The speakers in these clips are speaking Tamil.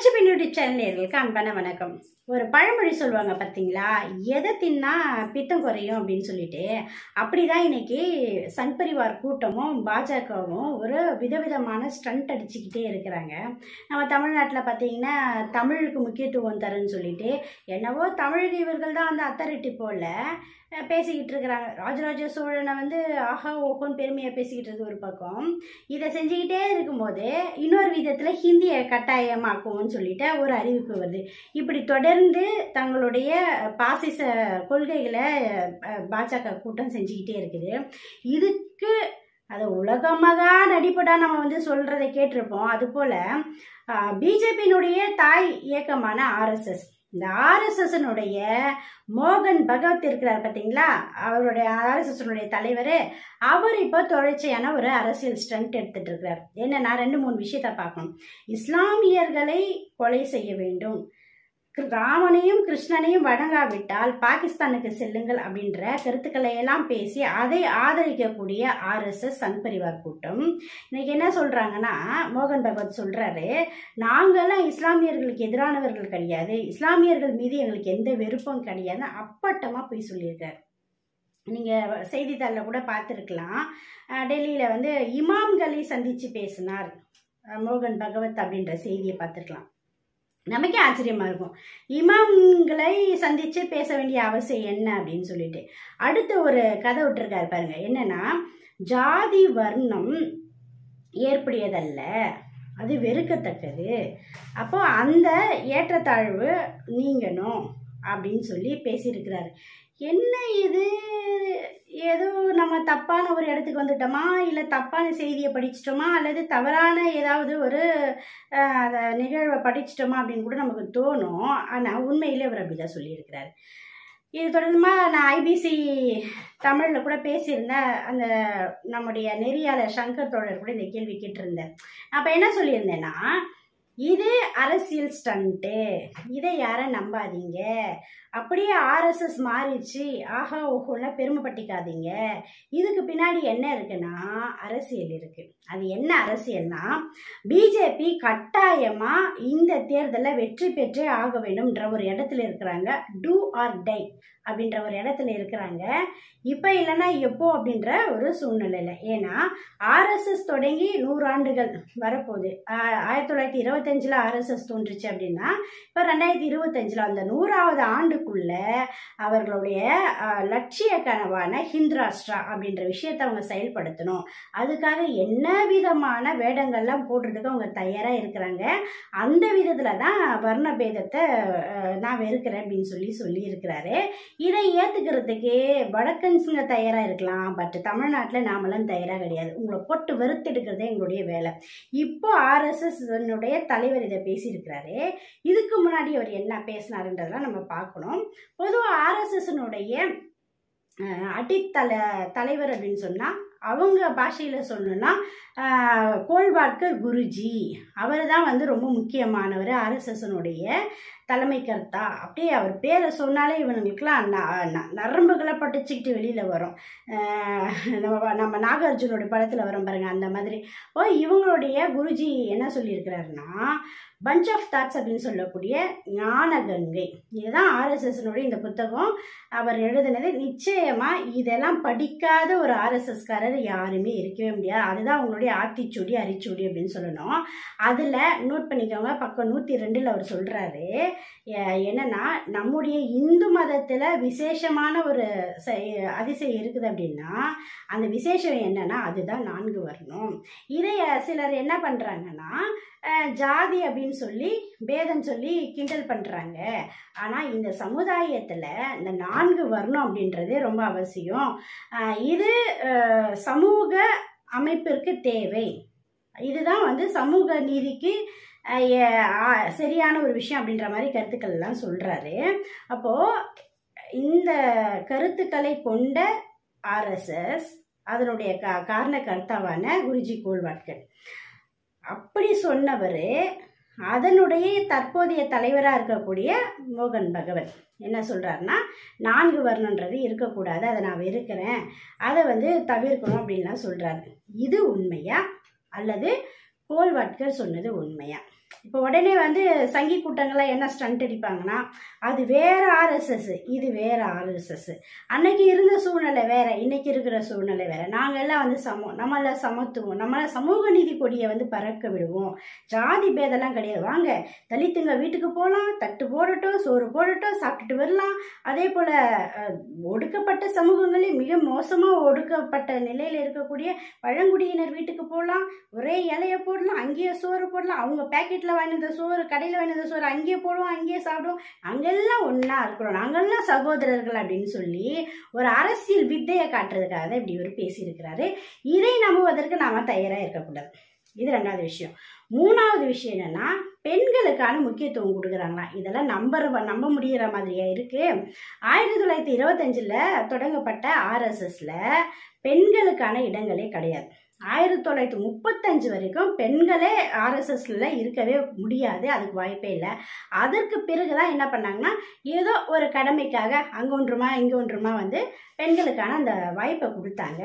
புரட்சி பெண்ணுடைய சேனலியர்களுக்கு அன்பான வணக்கம் ஒரு பழமொழி சொல்லுவாங்க பார்த்தீங்களா எதை தின்னா பித்தம் குறையும் அப்படின்னு சொல்லிட்டு அப்படிதான் இன்னைக்கு சன் பரிவார் கூட்டமும் பாஜகவும் ஒரு விதவிதமான ஸ்டண்ட் அடிச்சுக்கிட்டே இருக்கிறாங்க நம்ம தமிழ்நாட்டில் பார்த்தீங்கன்னா தமிழுக்கு முக்கியத்துவம் தரேன்னு சொல்லிட்டு என்னவோ தமிழுக்கு இவர்கள் தான் அந்த அத்தாரிட்டி போல அஹ், பேசிக்கிட்டு இருக்கிறாங்க ராஜராஜ சோழனை வந்து ஆஹா ஓஹோன்னு பெருமையாக பேசிக்கிட்டு இருக்கு ஒரு பக்கம் இதை செஞ்சுக்கிட்டே இருக்கும்போது இன்னொரு விதத்தில் ஹிந்தியை கட்டாயமாக்குவோம்னு சொல்லிட்டு ஒரு அறிவிப்பு வருது இப்படி தொடர்ந்து தங்களுடைய பாசிச கொள்கைகளை அஹ், பாஜக கூட்டம் செஞ்சுக்கிட்டே இருக்குது இதுக்கு அது உலகமகா நடிப்படா நம்ம வந்து சொல்கிறத கேட்டிருப்போம் அதுபோல் பிஜேபியினுடைய தாய் இயக்கமான ஆர்எஸ்எஸ் இந்த ஆர்எஸ்எஸ்னுடைய மோகன் பகவத் இருக்கிறார் பார்த்தீங்களா அவருடைய ஆர்எஸ்எஸ்னுடைய தலைவர் அவர் இப்போ தொடர்ச்சியான ஒரு அரசியல் ஸ்டண்ட் எடுத்துட்டு இருக்கிறார் என்னன்னா ரெண்டு மூணு விஷயத்த பார்க்கணும் இஸ்லாமியர்களை கொலை செய்ய வேண்டும் கிரு- ராமனையும் கிருஷ்ணனையும் வணங்காவிட்டால் பாகிஸ்தானுக்கு செல்லுங்கள் அப்படின்ற கருத்துக்களை எல்லாம் பேசி அதை ஆதரிக்கக்கூடிய ஆர்எஸ்எஸ் சங் பரிவார் கூட்டம் இன்னைக்கு என்ன சொல்றாங்கன்னா மோகன் பகவத் சொல்றாரு நாங்கெல்லாம் இஸ்லாமியர்களுக்கு எதிரானவர்கள் கிடையாது இஸ்லாமியர்கள் மீது எங்களுக்கு எந்த வெறுப்பும் கிடையாது அப்பட்டமா போய் சொல்லியிருக்காரு நீங்கள் செய்தித்தாளில் கூட பார்த்துருக்கலாம் டெல்லியில் வந்து இமாம்களை சந்தித்து பேசினார் அஹ் மோகன் பகவத் அப்படின்ற செய்தியை பார்த்துருக்கலாம் நமக்கே ஆச்சரியமா இருக்கும் இமாம்களை சந்தித்து பேச வேண்டிய அவசியம் என்ன அப்படின்னு சொல்லிட்டு அடுத்த ஒரு கதை விட்டுருக்காரு பாருங்க என்னன்னா ஜாதி வர்ணம் ஏற்புடையதல்ல அது வெறுக்கத்தக்கது அப்போ அந்த ஏற்றத்தாழ்வு நீங்கணும் அப்படின்னு சொல்லி பேசியிருக்கிறாரு என்ன இது ஏதோ நம்ம தப்பான ஒரு இடத்துக்கு வந்துட்டோமா இல்லை தப்பான செய்தியை படிச்சிட்டோமா அல்லது தவறான ஏதாவது ஒரு அஹ், அந்த நிகழ்வை படிச்சிட்டோமா அப்படின்னு கூட நமக்கு தோணும் ஆனால் உண்மையிலே அவர் அப்படி தான் சொல்லியிருக்கிறார் இது தொடர்பாக நான் ஐபிசி தமிழில் கூட பேசியிருந்தேன் அந்த நம்முடைய நெறியாளர் சங்கர் தோழர் கூட இந்த கேள்வி கேட்டிருந்தேன் அப்போ என்ன சொல்லியிருந்தேன்னா இது அரசியல் ஸ்டண்ட்டு இதை யாரும் நம்பாதீங்க அப்படியே ஆர்எஸ்எஸ் மாறிடுச்சு ஆஹா ஓஹோலாம் பெருமைப்பட்டிக்காதீங்க இதுக்கு பின்னாடி என்ன இருக்குன்னா அரசியல் இருக்கு அது என்ன அரசியல்னா பிஜேபி கட்டாயமா இந்த தேர்தலில் வெற்றி பெற்றே ஆக வேண்டும்ன்ற ஒரு இடத்துல இருக்கிறாங்க டூ ஆர் டை அப்படின்ற ஒரு இடத்துல இருக்கிறாங்க இப்போ இல்லைன்னா எப்போ அப்படின்ற ஒரு சூழ்நிலையில் ஏன்னா ஆர்எஸ்எஸ் தொடங்கி நூறாண்டுகள் வரப்போகுது ஆஹ் ஆயிரத்தி தொள்ளாயிரத்தி இருபத்தஞ்சில் ஆர்எஸ்எஸ் தோன்றுச்சு அப்படின்னா இப்போ ரெண்டாயிரத்தி இருபத்தஞ்சில் அந்த நூறாவது ஆண்டுக்குள்ள அவர்களுடைய ஆஹ், லட்சிய கனவான ஹிந்த் ராஷ்டிரா அப்படின்ற விஷயத்தை அவங்க செயல்படுத்தணும் அதுக்காக என்ன விதமான வேடங்கள்லாம் போடுறதுக்கு அவங்க தயாராக இருக்கிறாங்க அந்த விதத்தில் தான் வர்ண பேதத்தை ஆஹ், நான் வெறுக்கிறேன் அப்படின்னு சொல்லி சொல்லியிருக்கிறாரு இதை ஏற்றுக்கிறதுக்கு வடக்கன்ஸுங்க தயாராக இருக்கலாம் பட் தமிழ்நாட்டில் நாமெல்லாம் தயாராக கிடையாது உங்களை போட்டு வெறுத்தெடுக்கிறதே எங்களுடைய வேலை இப்போ ஆர்எஸ்எஸ் தலைவர் இதை பேசியிருக்கிறாரு இதுக்கு முன்னாடி அவர் என்ன பேசினாருன்றதெல்லாம் நம்ம பார்க்கணும் பொதுவாக ஆர்எஸ்எஸ்னுடைய அடித்தல தலைவர் அப்படின்னு சொன்னால் அவங்க பாஷையில் சொல்லணும்னா ஆஹ், கோல்வாட்கர் குருஜி அவர் தான் வந்து ரொம்ப முக்கியமானவர் ஆர்எஸ்எஸ்னுடைய தலைமை கர்த்தா அப்படியே அவர் பேரை சொன்னாலே இவனுங்களுக்குலாம் ந- ந- நரம்புகளை பட்டுச்சுக்கிட்டு வெளியில் வரும் ஆஹ், நம்ம நம்ம நாகார்ஜுனோட படத்தில் வரும் பாருங்க அந்த மாதிரி ஓ இவங்களுடைய குருஜி என்ன சொல்லியிருக்கிறாருன்னா பஞ்ச் ஆஃப் தாட்ஸ் அப்படின்னு சொல்லக்கூடிய ஞானகங்கை இதுதான் ஆர்எஸ்எஸ்னுடைய இந்த புத்தகம் அவர் எழுதினது நிச்சயமாக இதெல்லாம் படிக்காத ஒரு ஆர்எஸ்எஸ்காரர் யாருமே இருக்கவே முடியாது அதுதான் அவங்களுடைய ஆத்திச்சூடி அரிச்சூடி அப்படின்னு சொல்லணும் அதில் நோட் பண்ணிக்கோங்க பக்கம் நூற்றி ரெண்டில் அவர் சொல்கிறாரு என்னன்னா நம்முடைய இந்து மதத்தில் விசேஷமான ஒரு செ- அதிசயம் இருக்குது அப்படின்னா அந்த விசேஷம் என்னன்னா அதுதான் நான்கு வரணும் இதை சிலர் என்ன பண்ணுறாங்கன்னா ஜாதி அப்படின்னு சொல்லி பேதம் சொல்லி கிண்டல் பண்ணுறாங்க ஆனால் இந்த சமுதாயத்தில் இந்த நான்கு வரணும் அப்படின்றதே ரொம்ப அவசியம் அஹ் இது அஹ், சமூக அமைப்பிற்கு தேவை இதுதான் வந்து சமூக நீதிக்கு அஹ், எ- ஆ- சரியான ஒரு விஷயம் அப்படின்ற மாதிரி கருத்துக்கள் எல்லாம் சொல்கிறாரு அப்போது இந்த கருத்துக்களை கொண்ட ஆர்எஸ்எஸ் அதனுடைய கா காரண கர்த்தாவான குருஜி கோல்வாட்கர் அப்படி சொன்னவர் அதனுடைய தற்போதைய தலைவராக இருக்கக்கூடிய மோகன் பகவத் என்ன சொல்கிறாருன்னா நான்கு வர்ணன்றது இருக்கக்கூடாது அதை நான் வெறுக்கிறேன் அதை வந்து தவிர்க்கணும் அப்படின்லாம் சொல்கிறாரு இது உண்மையா அல்லது கோல்வாட்கர் சொன்னது உண்மையா இப்போ உடனே வந்து சங்கி கூட்டங்கள்லாம் என்ன ஸ்டண்ட் அடிப்பாங்கன்னா அது வேற ஆர்எஸ்எஸ் இது வேற ஆர்எஸ்எஸ் அன்னைக்கு இருந்த சூழ்நிலை வேற இன்னைக்கு இருக்கிற சூழ்நிலை வேற நாங்கள் எல்லாம் வந்து சமம் நம்மள சமத்துவம் நம்மள சமூக நீதி கொடியை வந்து பறக்க விடுவோம் ஜாதி பேதெல்லாம் கிடையாது வாங்க தலித்துங்க வீட்டுக்கு போகலாம் தட்டு போடட்டும் சோறு போடட்டும் சாப்பிட்டுட்டு வரலாம் அதே போல் ஒடுக்கப்பட்ட சமூகங்களே மிக மோசமாக ஒடுக்கப்பட்ட நிலையில் இருக்கக்கூடிய பழங்குடியினர் வீட்டுக்கு போகலாம் ஒரே இலைய போடலாம் அங்கேயே சோறு போடலாம் அவங்க பேக்கெட்டில் வாங்கினத சோறு கடையில் வாங்கினத சோறு அங்கேயே போடுவோம் அங்கேயே சாப்பிடுவோம் அங்கெல்லாம் ஒன்றா இருக்கிறோம் நாங்கள்லாம் சகோதரர்கள் அப்படின்னு சொல்லி ஒரு அரசியல் வித்தையை காட்டுறதுக்காக தான் இப்படி இவர் பேசியிருக்கிறாரு இதை நம்புவதற்கு நாம் தயாராக இருக்கக்கூடாது இது ரெண்டாவது விஷயம் மூணாவது விஷயம் என்னன்னா பெண்களுக்கான முக்கியத்துவம் கொடுக்குறாங்களா இதெல்லாம் நம்பர் நம்ப முடிகிற மாதிரியா இருக்கு ஆயிரத்தி தொள்ளாயிரத்தி இருபத்தஞ்சில் தொடங்கப்பட்ட ஆர்எஸ்எஸ்ல பெண்களுக்கான இடங்களே கிடையாது ஆயிரத்தி தொள்ளாயிரத்தி முப்பத்தஞ்சு வரைக்கும் பெண்களே ஆர்எஸ்எஸ்ல இருக்கவே முடியாது அதுக்கு வாய்ப்பே இல்லை அதற்கு பிறகு தான் என்ன பண்ணாங்கன்னா ஏதோ ஒரு கடமைக்காக அங்கே ஒன்றுமா இங்கே ஒன்றுமா வந்து பெண்களுக்கான அந்த வாய்ப்பை கொடுத்தாங்க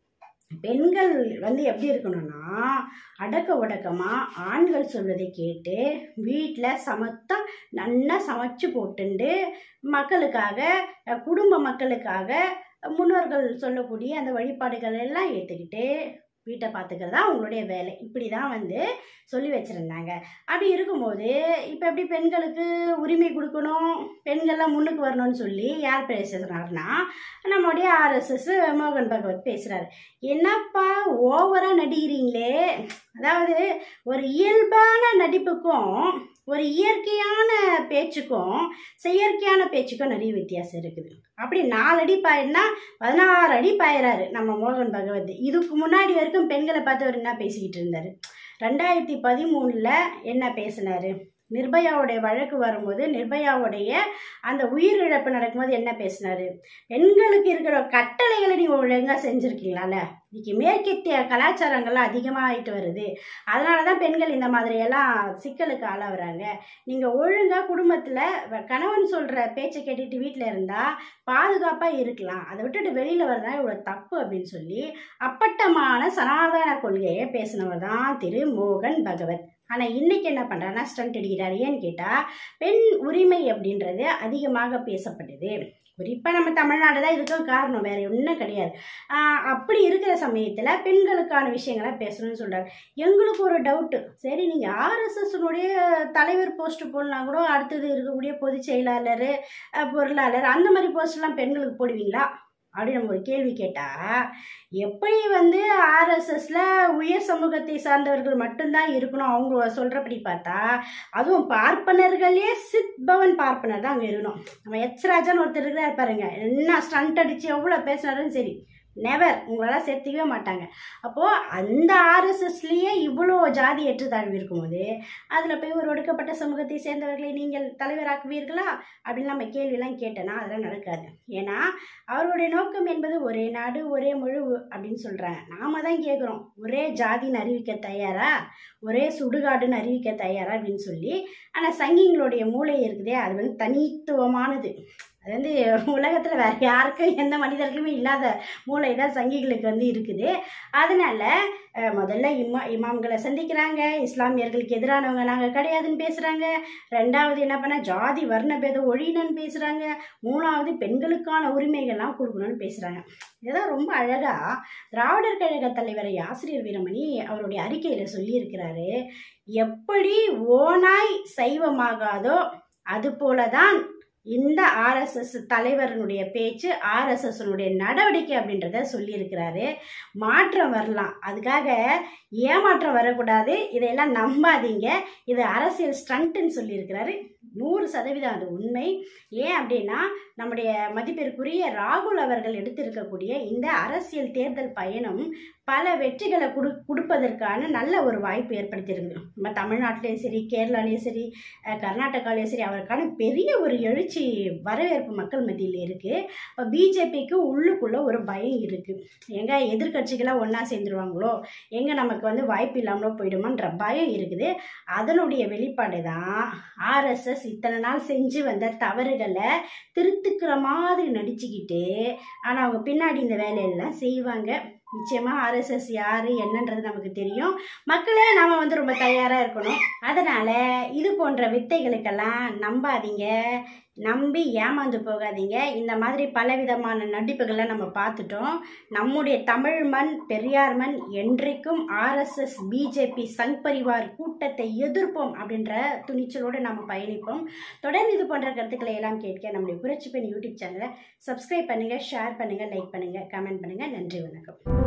பெண்கள் வந்து எப்படி இருக்கணும்னா அடக்க ஒடக்கமாக ஆண்கள் சொல்வதை கேட்டு வீட்டில் சமத்தா நல்லா சமைச்சு போட்டுண்டு மக்களுக்காக அஹ், குடும்ப மக்களுக்காக முன்னோர்கள் சொல்லக்கூடிய அந்த வழிபாடுகள் எல்லாம் ஏற்றுக்கிட்டு வீட்டை பார்த்துக்கிறது தான் அவங்களுடைய வேலை இப்படி தான் வந்து சொல்லி வச்சுருந்தாங்க அப்படி இருக்கும்போது இப்போ எப்படி பெண்களுக்கு உரிமை கொடுக்கணும் பெண்கள்லாம் முன்னுக்கு வரணும்னு சொல்லி யார் பேசுகிறாருன்னா நம்முடைய ஆர்எஸ்எஸ் மோகன் பகவத் பேசுகிறாரு என்னப்பா ஓவராக நடிக்கிறீங்களே அதாவது ஒரு இயல்பான நடிப்புக்கும் ஒரு இயற்கையான பேச்சுக்கும் செயற்கையான பேச்சுக்கும் நிறைய வித்தியாசம் இருக்குது அப்படி நாலு அடி பாயினா பதினாறு அடி பாயிறாரு நம்ம மோகன் பகவத் இதுக்கு முன்னாடி வரைக்கும் பெண்களை பார்த்து அவர் என்ன பேசிக்கிட்டு இருந்தார் ரெண்டாயிரத்தி பதிமூணில் என்ன பேசினாரு நிர்பயாவுடைய வழக்கு வரும்போது நிர்பயாவுடைய அந்த உயிரிழப்பு நடக்கும்போது என்ன பேசினாரு பெண்களுக்கு இருக்கிற கட்டளைகளை நீ ஒழுங்காக செஞ்சுருக்கீங்களால இன்னைக்கு மேற்கத்திய கலாச்சாரங்கள்லாம் அதிகமாகிட்டு வருது அதனால தான் பெண்கள் இந்த மாதிரியெல்லாம் சிக்கலுக்கு ஆளாகிறாங்க நீங்கள் ஒழுங்காக குடும்பத்தில் கணவன் சொல்கிற பேச்சை கேட்டுட்டு வீட்டில் இருந்தால் பாதுகாப்பாக இருக்கலாம் அதை விட்டுட்டு வெளியில் வரதா இவ்வளோ தப்பு அப்படின்னு சொல்லி அப்பட்டமான சனாதன கொள்கையை பேசினவர் தான் திரு மோகன் பகவத் ஆனால் இன்னைக்கு என்ன பண்ணுறாருன்னா ஸ்டண்ட் அடிக்கிறார் ஏன்னு கேட்டால் பெண் உரிமை அப்படின்றது அதிகமாக பேசப்படுது குறிப்பாக நம்ம தமிழ்நாடு தான் இதுக்கும் காரணம் வேற ஒன்றும் கிடையாது ஆஹ் அப்படி இருக்கிற சமயத்தில் பெண்களுக்கான விஷயங்களை பேசணும்னு சொல்கிறார் எங்களுக்கு ஒரு டவுட்டு சரி நீங்கள் ஆர்எஸ்எஸ்னுடைய தலைவர் போஸ்ட் போடலாம் கூட அடுத்தது இருக்கக்கூடிய பொதுச் செயலாளர் அஹ் பொருளாளர் அந்த மாதிரி போஸ்ட்லாம் பெண்களுக்கு போடுவீங்களா அப்படின்னு நம்ம ஒரு கேள்வி கேட்டால் எப்படி வந்து ஆர்எஸ்எஸ்ல உயர் சமூகத்தை சார்ந்தவர்கள் மட்டும்தான் இருக்கணும் அவங்க சொல்கிறபடி பார்த்தா அதுவும் பார்ப்பனர்களே சித் பவன் பார்ப்பனர் தான் அங்கே இருக்கணும் நம்ம எச் ராஜான்னு ஒருத்தர் இருக்கிறார் பாருங்க என்ன ஸ்டண்ட் அடித்து எவ்வளோ பேசினாலும் சரி நெவர் உங்களெல்லாம் சேர்த்துக்கவே மாட்டாங்க அப்போது அந்த ஆர்எஸ்எஸ்லேயே இவ்வளோ ஜாதி ஏற்றுத்தாழ்வு இருக்கும்போது அதில் போய் ஒரு ஒடுக்கப்பட்ட சமூகத்தை சேர்ந்தவர்களை நீங்கள் தலைவராக்குவீர்களா அப்படின்னு நம்ம கேள்வியெல்லாம் கேட்டோன்னா அதெல்லாம் நடக்காது ஏன்னா அவருடைய நோக்கம் என்பது ஒரே நாடு ஒரே முழுவு அப்படின்னு சொல்கிறாங்க நாம தான் கேட்குறோம் ஒரே ஜாதின்னு அறிவிக்க தயாரா ஒரே சுடுகாடுன்னு அறிவிக்க தயாரா அப்படின்னு சொல்லி ஆனால் சங்கிங்களுடைய மூளை இருக்குதே அது வந்து தனித்துவமானது அது வந்து உலகத்தில் வேறு யாருக்கும் எந்த மனிதர்களுமே இல்லாத மூளை தான் சங்கிகளுக்கு வந்து இருக்குது அதனால் அஹ், முதல்ல இம்மா இமாம்களை சந்திக்கிறாங்க இஸ்லாமியர்களுக்கு எதிரானவங்க நாங்கள் கிடையாதுன்னு பேசுகிறாங்க ரெண்டாவது என்ன பண்ண ஜாதி வர்ண பேதம் ஒழியணும்னு பேசுகிறாங்க மூணாவது பெண்களுக்கான உரிமைகள்லாம் கொடுக்கணும்னு பேசுகிறாங்க இதெல்லாம் ரொம்ப அழகாக திராவிடர் கழக தலைவர் ஆசிரியர் வீரமணி அவருடைய அறிக்கையில் சொல்லியிருக்கிறாரு எப்படி ஓனாய் சைவமாகாதோ அதுபோல தான் இந்த ஆர்எஸ்எஸ் தலைவரனுடைய பேச்சு ஆர்எஸ்எஸ்னுடைய நடவடிக்கை அப்படின்றத சொல்லியிருக்கிறாரு மாற்றம் வரலாம் அதுக்காக ஏமாற்றம் வரக்கூடாது இதையெல்லாம் நம்பாதீங்க இது அரசியல் ஸ்டண்ட்டுன்னு சொல்லியிருக்கிறாரு நூறு சதவீதம் அது உண்மை ஏன் அப்படின்னா நம்முடைய மதிப்பிற்குரிய ராகுல் அவர்கள் எடுத்திருக்கக்கூடிய இந்த அரசியல் தேர்தல் பயணம் பல வெற்றிகளை கொடு கொடுப்பதற்கான நல்ல ஒரு வாய்ப்பு ஏற்படுத்தியிருக்கு நம்ம தமிழ்நாட்டிலையும் சரி கேரளாலையும் சரி அஹ் கர்நாடகாலையும் சரி அவருக்கான பெரிய ஒரு எழுச்சி வரவேற்பு மக்கள் மத்தியில் இருக்குது இப்போ பிஜேபிக்கு உள்ளுக்குள்ளே ஒரு பயம் இருக்குது எங்கே எதிர்க்கட்சிகளாக ஒன்றா சேர்ந்துருவாங்களோ எங்கே நமக்கு வந்து வாய்ப்பு இல்லாமலோ போயிடுமான்ற பயம் இருக்குது அதனுடைய வெளிப்பாடு தான் ஆர்எஸ்எஸ் இத்தனை நாள் செஞ்சு வந்த தவறுகளை திருத்துக்கிற மாதிரி நடிச்சுக்கிட்டு ஆனால் அவங்க பின்னாடி இந்த வேலையெல்லாம் செய்வாங்க நிச்சயமாக ஆர்எஸ்எஸ் யார் என்னன்றது நமக்கு தெரியும் மக்களே நாம் வந்து ரொம்ப தயாராக இருக்கணும் அதனால் இது போன்ற வித்தைகளுக்கெல்லாம் நம்பாதீங்க நம்பி ஏமாந்து போகாதீங்க இந்த மாதிரி பலவிதமான நடிப்புகளை நம்ம பார்த்துட்டோம் நம்முடைய தமிழ் மண் பெரியார் மண் என்றைக்கும் ஆர்எஸ்எஸ் பிஜேபி சங் பரிவார் கூட்டத்தை எதிர்ப்போம் அப்படின்ற துணிச்சலோடு நம்ம பயணிப்போம் தொடர்ந்து இது போன்ற கருத்துக்களை எல்லாம் கேட்க நம்முடைய புரட்சி பெண் யூடியூப் சேனலை சப்ஸ்கிரைப் பண்ணுங்கள் ஷேர் பண்ணுங்கள் லைக் பண்ணுங்கள் கமெண்ட் பண்ணுங்கள் நன்றி வணக்கம்